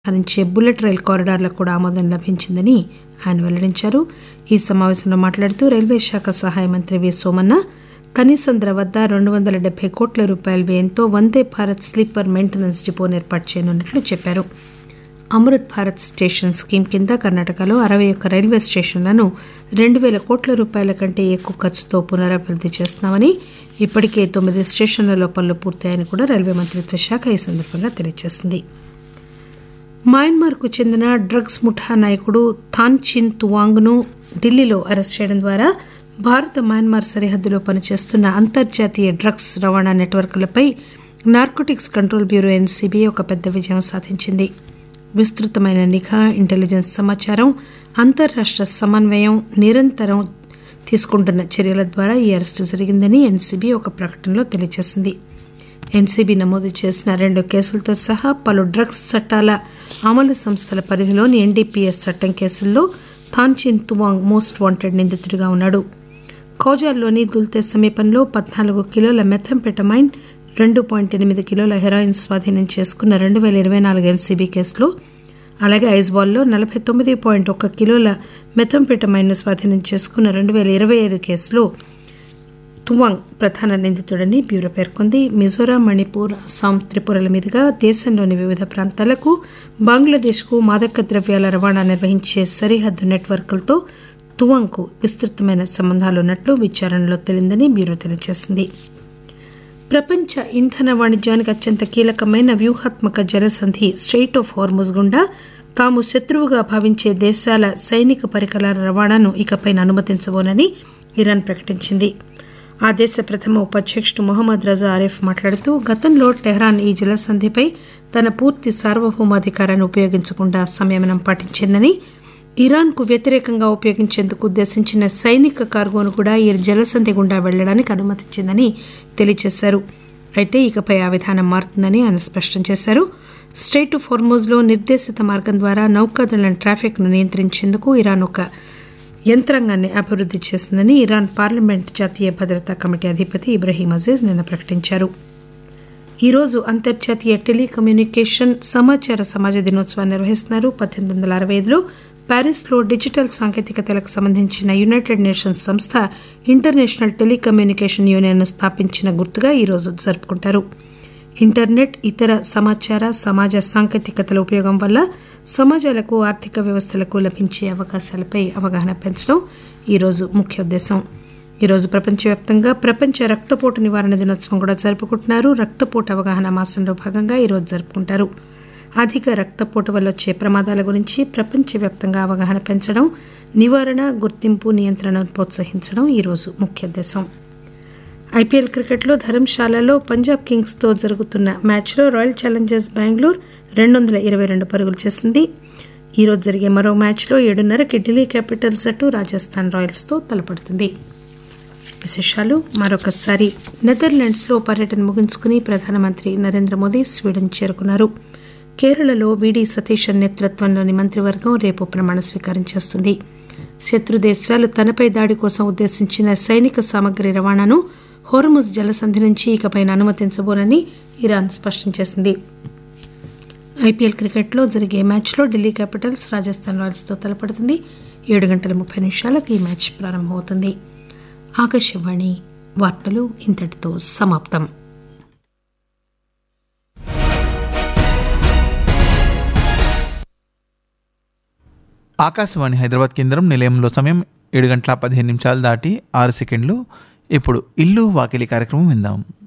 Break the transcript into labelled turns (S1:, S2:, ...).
S1: అనుసరించే bullet rail కారిడార్లకు కూడా ఆమోదం లభించిందని ఆయన వెల్లడించారు ఈ సమావేశంలో మాట్లాడుతూ రైల్వే శాఖ సహాయ మంత్రి వి సోమన్న కనీసంద్ర వద్ద రెండు వందల డెబ్బై కోట్ల రూపాయల వ్యయంతో వందే భారత్ స్లీపర్ మెయింటెనెన్స్ డిపోను ఏర్పాటు చేయనున్నట్లు చెప్పారు అమృత్ భారత్ స్టేషన్ స్కీమ్ కింద కర్ణాటకలో అరవై ఒక్క రైల్వే స్టేషన్లను రెండు వేల కోట్ల రూపాయల కంటే ఎక్కువ ఖర్చుతో పునరభివృద్ది చేస్తున్నామని ఇప్పటికే తొమ్మిది స్టేషన్లలో పనులు పూర్తయ్యాయని కూడా రైల్వే మంత్రిత్వ శాఖ ఈ సందర్భంగా తెలియజేసింది మయన్మార్కు చెందిన డ్రగ్స్ ముఠా నాయకుడు థాన్ చిన్ తువాంగ్ను ఢిల్లీలో అరెస్ట్ చేయడం ద్వారా భారత మయన్మార్ సరిహద్దులో పనిచేస్తున్న అంతర్జాతీయ డ్రగ్స్ రవాణా నెట్వర్క్లపై నార్కోటిక్స్ కంట్రోల్ బ్యూరో ఎన్సీబీ ఒక పెద్ద విజయం సాధించింది విస్తృతమైన నిఘా ఇంటెలిజెన్స్ సమాచారం అంతర్రాష్ట్ర సమన్వయం నిరంతరం తీసుకుంటున్న చర్యల ద్వారా ఈ అరెస్టు జరిగిందని ఎన్సీబీ ఒక ప్రకటనలో తెలియజేసింది ఎన్సీబీ నమోదు చేసిన రెండు కేసులతో సహా పలు డ్రగ్స్ చట్టాల అమలు సంస్థల పరిధిలోని ఎన్డీపీఎస్ చట్టం కేసుల్లో థాన్చిన్ తువాంగ్ మోస్ట్ వాంటెడ్ నిందితుడిగా ఉన్నాడు కౌజాల్లోని దుల్తే సమీపంలో పద్నాలుగు కిలోల మెథంపెటమైన్ రెండు పాయింట్ ఎనిమిది కిలోల హెరాయిన్ స్వాధీనం చేసుకున్న రెండు వేల ఇరవై నాలుగు ఎన్సీబీ కేసులో అలాగే ఐజ్బాల్లో నలభై తొమ్మిది పాయింట్ ఒక్క కిలోల మెథంపెటమైన్ను స్వాధీనం చేసుకున్న రెండు వేల ఇరవై ఐదు కేసులో తువాంగ్ ప్రధాన నిందితుడని బ్యూరో పేర్కొంది మిజోరాం మణిపూర్ అస్సాం త్రిపురల మీదుగా దేశంలోని వివిధ ప్రాంతాలకు బంగ్లాదేశ్కు మాదక ద్రవ్యాల రవాణా నిర్వహించే సరిహద్దు నెట్వర్క్లతో తువాంగ్కు విస్తృతమైన సంబంధాలున్నట్లు విచారణలో తేలిందని బ్యూరో తెలియజేసింది ప్రపంచ ఇంధన వాణిజ్యానికి అత్యంత కీలకమైన వ్యూహాత్మక జలసంధి స్ట్రెయిట్ ఆఫ్ హార్ముజ్ గుండా తాము శత్రువుగా భావించే దేశాల సైనిక పరికరాల రవాణాను ఇకపై అనుమతించబోనని ఇరాన్ ప్రకటించింది ఆ దేశ ప్రథమ ఉపాధ్యక్షుడు మొహమ్మద్ రజా ఆరిఫ్ మాట్లాడుతూ గతంలో టెహ్రాన్ ఈ జలసంధిపై తన పూర్తి సార్వభౌమాధికారాన్ని ఉపయోగించకుండా సంయమనం పాటించిందని ఇరాన్కు వ్యతిరేకంగా ఉపయోగించేందుకు ఉద్దేశించిన సైనిక కార్గోను కూడా ఈ జలసంధి గుండా వెళ్లడానికి అనుమతించిందని తెలియజేశారు అయితే ఇకపై ఆ విధానం మారుతుందని ఆయన స్పష్టం చేశారు స్ట్రైట్ ఆఫ్ హోర్మోజ్లో నిర్దేశిత మార్గం ద్వారా నౌకాదళం ట్రాఫిక్ను నియంత్రించేందుకు ఇరాన్ ఒక యంత్రాంగాన్ని అభివృద్ది చేసిందని ఇరాన్ పార్లమెంట్ జాతీయ భద్రతా కమిటీ అధిపతి ఇబ్రహీం అజీజ్ నిన్న ప్రకటించారు ఈరోజు అంతర్జాతీయ టెలికమ్యూనికేషన్ సమాచార సమాజ దినోత్సవాన్ని నిర్వహిస్తున్నారు పద్దెనిమిది వందల అరవై ఐదులో ప్యారిస్లో డిజిటల్ సాంకేతికతలకు సంబంధించిన యునైటెడ్ నేషన్స్ సంస్థ ఇంటర్నేషనల్ టెలికమ్యూనికేషన్ యూనియన్ను స్థాపించిన గుర్తుగా ఈరోజు జరుపుకుంటారు ఇంటర్నెట్ ఇతర సమాచార సమాజ సాంకేతికతల ఉపయోగం వల్ల సమాజాలకు ఆర్థిక వ్యవస్థలకు లభించే అవకాశాలపై అవగాహన పెంచడం ఈరోజు ముఖ్య ఉద్దేశం ఈరోజు ప్రపంచవ్యాప్తంగా ప్రపంచ రక్తపోటు నివారణ దినోత్సవం కూడా జరుపుకుంటున్నారు రక్తపోటు అవగాహన మాసంలో భాగంగా ఈరోజు జరుపుకుంటారు అధిక రక్తపోటు వల్ల వచ్చే ప్రమాదాల గురించి ప్రపంచవ్యాప్తంగా అవగాహన పెంచడం నివారణ గుర్తింపు నియంత్రణను ప్రోత్సహించడం ఈరోజు ముఖ్య ఉద్దేశం ఐపీఎల్ క్రికెట్లో ధర్మశాలలో పంజాబ్ కింగ్స్తో జరుగుతున్న మ్యాచ్లో రాయల్ ఛాలెంజర్స్ బెంగళూరు రెండు వందల ఇరవై రెండు పరుగులు చేసింది ఈరోజు జరిగే మరో మ్యాచ్లో ఏడున్నరకి ఢిల్లీ క్యాపిటల్స్ జట్టు రాజస్థాన్ రాయల్స్తో తలపడుతుంది విశేషాలు మరొకసారి నెదర్లాండ్స్లో పర్యటన ముగించుకుని ప్రధానమంత్రి నరేంద్ర మోదీ స్వీడన్ చేరుకున్నారు కేరళలో వీడి సతీశన్ నేతృత్వంలోని మంత్రివర్గం రేపు ప్రమాణ స్వీకారం చేస్తుంది శత్రు దేశాలు తనపై దాడి కోసం ఉద్దేశించిన సైనిక సామగ్రి రవాణాను హోర్ముజ్ జలసంధి నుంచి ఇకపైన అనుమతించబోనని ఇరాన్ స్పష్టం చేసింది ఐపీఎల్ క్రికెట్లో జరిగే మ్యాచ్లో ఢిల్లీ క్యాపిటల్స్ రాజస్థాన్ రాయల్స్తో తలపడుతుంది ఏడు గంటల ముప్పై నిమిషాలకు ఈ మ్యాచ్ ప్రారంభమవుతుంది ఆకాశవాణి వార్తలు ఇంతటితో సమాప్తం
S2: ఆకాశవాణి హైదరాబాద్ కేంద్రం నిలయంలో సమయం ఏడు గంటల పదిహేను నిమిషాలు దాటి ఆరు సెకండ్లు ఇప్పుడు ఇల్లు వాకిలి కార్యక్రమం విందాం